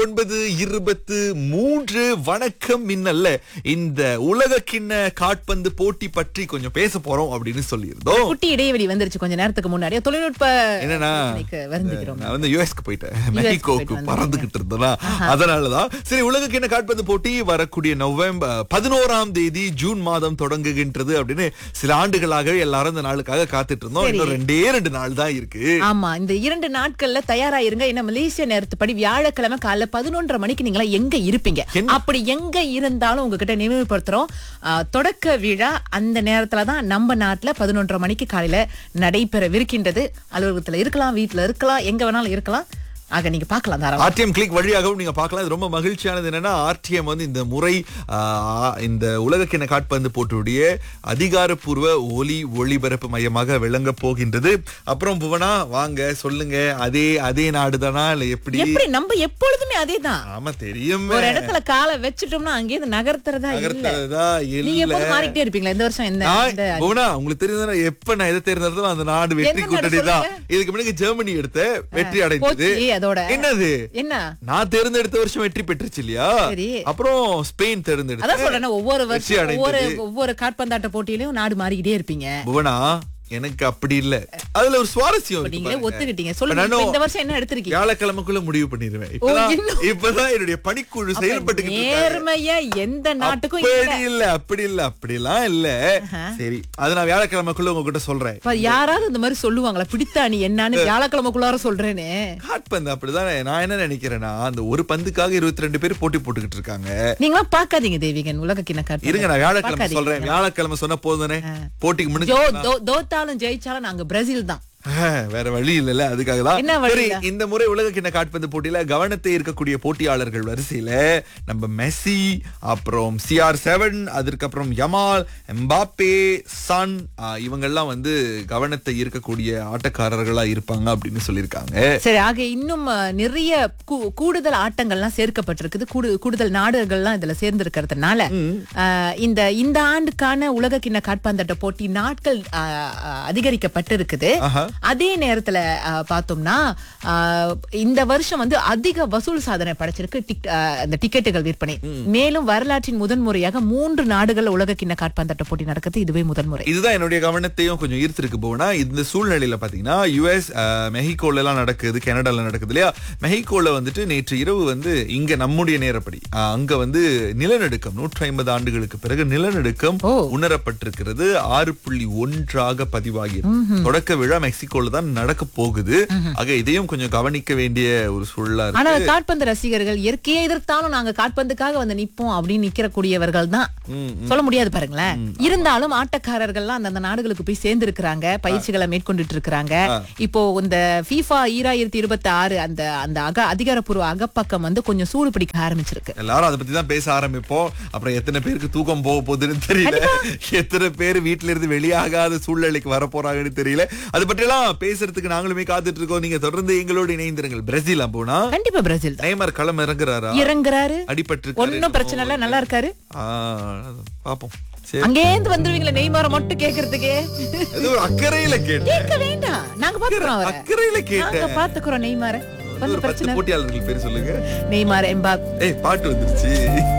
ஒன்பது இருபத்து மூன்று வணக்கம் மின்னல்ல இந்த உலக கிண்ண காட்பந்து போட்டி பற்றி கொஞ்சம் பேச போறோம் அப்படின்னு சொல்லியிருந்தோம் குட்டி இடைவெளி வந்துருச்சு கொஞ்ச நேரத்துக்கு முன்னாடி தொழில்நுட்ப என்னன்னா பிரச்சனைக்கு வருந்துகிறோம் நான் வந்து யுஎஸ்க்கு போயிட்டேன் போயிட்டு மெக்சிகோக்கு வந்தீங்க. பறந்துகிட்டு இருந்தேனா அதனாலதான் சரி உலக கிண்ண காட்பந்து போட்டி வரக்கூடிய நவம்பர் பதினோராம் தேதி ஜூன் மாதம் தொடங்குகின்றது அப்படின்னு சில ஆண்டுகளாகவே எல்லாரும் இந்த நாளுக்காக காத்துட்டு இருந்தோம் சரி. இன்னும் ரெண்டே ரெண்டு நாள் தான் இருக்கு ஆமா இந்த இரண்டு நாட்கள்ல தயாராயிருங்க என்ன மலேசிய நேரத்துப்படி வியாழக்கிழமை காலைல பதினொன்றரை மணிக்கு நீங்களா எங்க இருப்பீங்க என்ன? அப்படி எங்க இருந்தாலும் உங்ககிட்ட நினைவுபடுத்துறோம் ஆ, தொடக்க விழா அந்த நேரத்துல தான் நம்ம நாட்டுல பதினொன்றரை மணிக்கு காலையில நடைபெறவிருக்கின்றது அலுவலகத்துல இருக்கலாம் வீட்டுல இருக்கலாம் எங்க வேணாலும் இருக்கலாம் ஆக நீங்க பார்க்கலாம் தாராளமா ஆர்டிஎம் கிளிக் வழியாகவும் நீங்க பார்க்கலாம் இது ரொம்ப மகிழ்ச்சியானது என்னன்னா ஆர்டிஎம் வந்து இந்த முறை ஆ, இந்த உலகக்கிண காட்பந்து போட்டியுடைய அதிகாரப்பூர்வ ஒலி ஒளிபரப்பு மையமாக விளங்க போகின்றது அப்புறம் புவனா வாங்க சொல்லுங்க அதே அதே நாடுதானா இல்ல எப்படி எப்படி நம்ம எப்பொழுதுமே அதேதான் ஆமா தெரியும் ஒரு இடத்துல காலை வச்சுட்டோம்னா அங்கேயிருந்து நகர்த்துறதா இல்ல நகர்த்ததா நீங்க இல்ல எப்போதும் மாறிக்கிட்டே இருப்பீங்களா இந்த வருஷம் என்ன நான் இந்த புவனா உங்களுக்கு தெரியுதுன்னா எப்ப நான் எதை தேர்ந்தெடுத்தாலும் அந்த நாடு வெற்றி என்ன நாடு கூட்டணி தான் சொல்லுங்க? இதுக்கு முன்னாடி ஜெர்மனி எடுத்த வெற்றி அடைந்தது போச்சு அதோட என்னது என்ன நான் தேர்ந்தெடுத்த வருஷம் வெற்றி பெற்றுச்சு இல்லையா சரி. அப்புறம் ஸ்பெயின் அதான் தேர்ந்தெடுத்த சொல்றேன் ஒவ்வொரு வெற்றி வருஷம் ஒவ்வொரு அடைந்தது ஒவ்வொரு காட்பந்தாட்ட போட்டியிலயும் நாடு மாறிக்கிட்டே இருப்பீங்க புவனா எனக்கு அப்படி இல்ல அதுல ஒரு சுவாரஸ்யம் இப்ப இருக்கு நீங்களே பாருங்க. ஒத்துக்கிட்டீங்க இப்ப சொல்லுங்க இப்ப நானும் இந்த வருஷம் என்ன எடுத்திருக்கீங்க வியாழக்கிழமைக்குள்ள முடிவு பண்ணிடுவேன் இப்பதான் இன்னும்? இப்பதான் என்னுடைய பணிக்குழு செயல்பட்டு நேர்மையா எந்த நாட்டுக்கும் இல்ல. அப்படி இல்ல அப்படி இல்ல அப்படிலாம் இல்ல சரி அது நான் வியாழக்கிழமைக்குள்ள உங்ககிட்ட சொல்றேன் இப்ப யாராவது இந்த மாதிரி சொல்லுவாங்களா பிடித்தா நீ என்னன்னு வியாழக்கிழமைக்குள்ளார சொல்றேன்னு காட்பந்து அப்படிதான் நான் என்ன நினைக்கிறேன்னா அந்த ஒரு பந்துக்காக இருபத்தி ரெண்டு பேர் போட்டி போட்டுக்கிட்டு இருக்காங்க நீங்களா பாக்காதீங்க தேவிகன் உலக கிண்ண இருங்க நான் வியாழக்கிழமை பார்க்காதீங்க. சொல்றேன் வியாழக்கிழமை சொன்ன போதுனே போட்டிக்கு ஜோ முடிஞ்சு தோ- தோத்தாலும் ஜெயிச்சாலும் நாங்க பிரேசில் தான் ஆஹ், வேற வழி இல்லல அதுக்காக தான் என்ன வழி சரி இல்ல? இந்த முறை உலக கிண்ண காட்பந்து போட்டியில கவனத்தை இருக்கக்கூடிய போட்டியாளர்கள் வரிசையில நம்ம மெஸ்ஸி அப்புறம் சிஆர் செவன் அதற்கப்புறம் யமால் எம்பாப்பே சன் இவங்கெல்லாம் வந்து கவனத்தை ஈர்க்கக்கூடிய ஆட்டக்காரர்களா இருப்பாங்க அப்படின்னு சொல்லியிருக்காங்க சரி ஆக இன்னும் அஹ், நிறைய கூ- கூடுதல் ஆட்டங்கள்லாம் சேர்க்கப்பட்டிருக்குது கூடு- கூடுதல் நாடுகள்லாம் இதுல சேர்ந்திருக்கிறதுனால அஹ், இந்த இந்த ஆண்டுக்கான உலக கிண்ண காட்பந்தாட்ட போட்டி நாட்கள் அஹ், அஹ், அதிகரிக்கப்பட்டிருக்குது ஆஹா. அதே நேரத்துல அஹ், பார்த்தோம்னா அஹ், இந்த வருஷம் வந்து அதிக வசூல் சாதனை படைச்சிருக்கு டிக்- அஹ், அந்த டிக்கெட்டுகள் விற்பனை மேலும் வரலாற்றின் முதன் முறையாக மூன்று நாடுகள் உலக கிண்ண காட்பந்தாட்ட போட்டி நடக்குது இதுவே முதல் முறை இதுதான் என்னுடைய கவனத்தையும் கொஞ்சம் ஈர்த்திருக்கு போனா இந்த சூழ்நிலையில பாத்தீங்கன்னா யுஎஸ் மெஹிகோல எல்லாம் நடக்குது கனடால நடக்குது இல்லையா மெஹிகோல வந்துட்டு நேற்று இரவு வந்து இங்க நம்முடைய நேரப்படி அஹ், அங்க வந்து நிலநடுக்கம் நூற்றி ஐம்பது ஆண்டுகளுக்கு பிறகு நிலநடுக்கம் ஓ. உணரப்பட்டிருக்கிறது ஆறு புள்ளி ஒன்றாக பதிவாகி தொடக்க விழா மெக்சிகோல தான் நடக்க போகுது ஆக இதையும் கொஞ்சம் கவனிக்க வேண்டிய ஒரு சூழலா இருக்கு ஆனா காட்பந்து ரசிகர்கள் இயற்கையை எதிர்த்தாலும் நாங்க காட்பந்துக்காக வந்து நிப்போம் அப்படின்னு நிக்கிற கூடியவர்கள் தான் சொல்ல முடியாது பாருங்களேன் இருந்தாலும் ஆட்டக்காரர்கள்லாம் அந்தந்த நாடுகளுக்கு போய் சேர்ந்து இருக்கிறாங்க பயிற்சிகளை மேற்கொண்டுட்டு இருக்கிறாங்க இப்போ இந்த FIFA ஈராயிரத்தி இருபத்தி ஆறு அந்த அந்த அக அதிகாரப்பூர்வ அகப்பக்கம் வந்து கொஞ்சம் சூடு பிடிக்க ஆரம்பிச்சிருக்கு எல்லாரும் அதை பத்தி தான் பேச ஆரம்பிப்போம் அப்புறம் எத்தனை பேருக்கு தூக்கம் போக போகுதுன்னு தெரியல எத்தனை பேர் வீட்ல இருந்து வெளியாகாத சூழ்நிலைக்கு வர போறாங்கன்னு தெரியல அது பற்றி எல்லாம் பேசுறதுக்கு நாங்களுமே காத்துட்டு இருக்கோம் நீங்க தொடர்ந்து எங்களோடு இணைந்திருங்கள் பிரேசில் போனா கண்டிப்பா பிரேசில் தான் நெய்மர் களம் இறங்குறாரா இறங்குறாரு அடிபட்டு ஒன்னும் பிரச்சனை இல்ல நல்லா இருக்காரு பாப்போம் சரி அங்கேந்து வந்துருவீங்களா நெய்மார மட்டும் கேக்குறதுக்கு இது ஒரு அக்கறையில கேட்டேன் கேட்க வேண்டாம் நாங்க பாத்துக்கிறோம் அவரை அக்கறையில நாங்க கேட்டேன் பாத்துக்கிறோம் நெய்மார ஒரு ஒன்னும் பத்து பிரச்சனை போட்டியாளர்கள் பேர் சொல்லுங்க நெய்மார் எம்பாப் ஏய் பாட்டு வந்துருச்சு